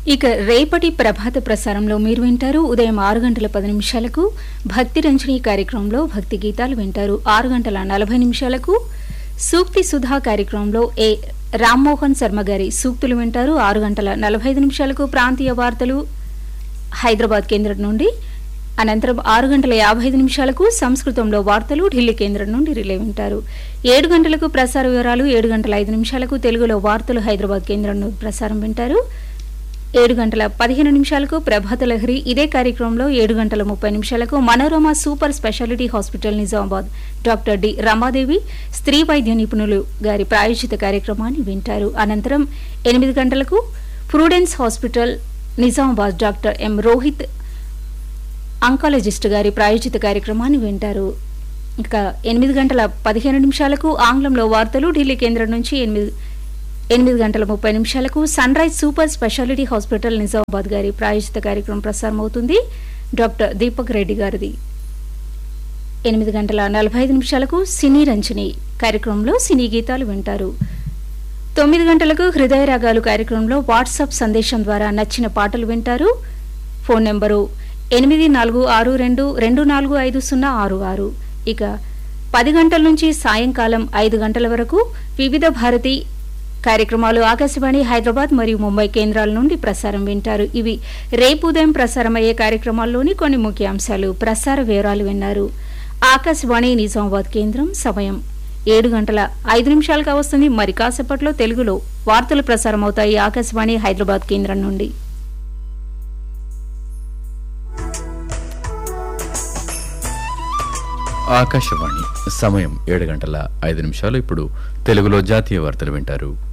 ఇక రేపటి ప్రభాత ప్రసారంలో మీరు వింటారు ఉదయం ఆరు గంటల పది నిమిషాలకు భక్తి రంజని కార్యక్రమంలో భక్తి గీతాలు వింటారు ఆరు గంటల నలభై నిమిషాలకు సూక్తి సుధా కార్యక్రమంలో ఏ రామ్మోహన్ శర్మ గారి సూక్తులు వింటారు ఆరు గంటల నలభై ఐదు నిమిషాలకు ప్రాంతీయ వార్తలు హైదరాబాద్ కేంద్రం నుండి అనంతరం ఆరు గంటల యాభై ఐదు నిమిషాలకు సంస్కృతంలో వార్తలు ఢిల్లీ కేంద్రం నుండి రిలే వింటారు ఏడు గంటలకు ప్రసార వివరాలు ఏడు గంటల ఐదు నిమిషాలకు తెలుగులో వార్తలు హైదరాబాద్ కేంద్రం నుండి ప్రసారం వింటారు ఏడు గంటల పదిహేను నిమిషాలకు ప్రభాత లహరి ఇదే కార్యక్రమంలో ఏడు గంటల ముప్పై నిమిషాలకు Manorama super speciality hospital Nizamabad doctor D Ramadevi స్త్రీ వైద్య నిపుణులు గారి ప్రాయోజిత కార్యక్రమాన్ని వింటారు అనంతరం ఎనిమిది గంటలకు Prudence hospital Nizamabad doctor M Rohith oncologist గారి ప్రాయోజిత కార్యక్రమాన్ని వింటారు ఇక ఎనిమిది గంటల పదిహేను నిమిషాలకు ఆంగ్లంలో వార్తలు ఢిల్లీ కేంద్రం నుంచి ఎనిమిది ఎనిమిది గంటల ముప్పై నిమిషాలకు sunrise super speciality hospital Nizamabad గారి ప్రాయోజిత కార్యక్రమం ప్రసారం అవుతుంది డాక్టర్ దీపక్ రెడ్డి గారిది ఎనిమిది గంటల నలభై ఐదు నిమిషాలకు సినీ రంజని కార్యక్రమంలో సినీ గీతాలు వింటారు తొమ్మిది గంటలకు హృదయ రాగాలు కార్యక్రమంలో వాట్సాప్ సందేశం ద్వారా నచ్చిన పాటలు వింటారు ఫోన్ నెంబరు ఎనిమిది నాలుగు ఆరు రెండు రెండు నాలుగు ఐదు సున్నా ఆరు ఆరు ఇక పది గంటల నుంచి సాయంకాలం ఐదు గంటల వరకు వివిధ భారతి కార్యక్రమాలు ఆకాశవాణి హైదరాబాద్ మరియు ముంబై కేంద్రాల నుండి ప్రసారం వింటారు ఇవి రేపు ఉదయం ప్రసారమయ్యే కార్యక్రమాల్లోని కొన్ని ముఖ్యాంశాలు ప్రసార వివరాలు విన్నారు ఆకాశవాణి నిజామాబాద్ కేంద్రం సమయం ఏడు గంటల ఐదు నిమిషాలుగా వస్తుంది మరి కాసేపట్లో తెలుగులో వార్తలు ప్రసారం అవుతాయి ఆకాశవాణి హైదరాబాద్ కేంద్రం నుండి ఆకాశవాణి సమయం ఏడు గంటల ఐదు నిమిషాలు ఇప్పుడు తెలుగులో జాతీయ వార్తలు వింటారు